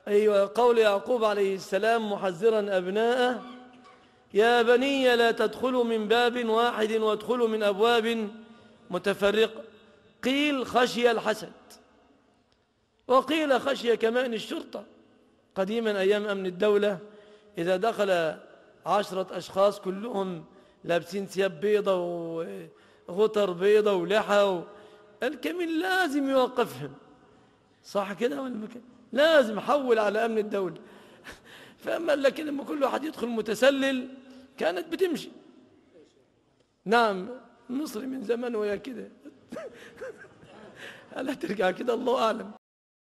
أيوة قول يعقوب عليه السلام محذرا أبناءه يا بني لا تدخلوا من باب واحد وادخلوا من أبواب متفرقة قيل خشي الحسد وقيل خشي كمان الشرطة قديما أيام أمن الدولة إذا دخل عشرة أشخاص كلهم لابسين ثياب بيضة وغطر بيضة ولحى الكمين لازم يوقفهم صح كده ولا ما كده لازم حول على أمن الدولة فأما لكن لما كل واحد يدخل متسلل كانت بتمشي نعم مصر من زمان ويا كده هلا ترجع كده الله أعلم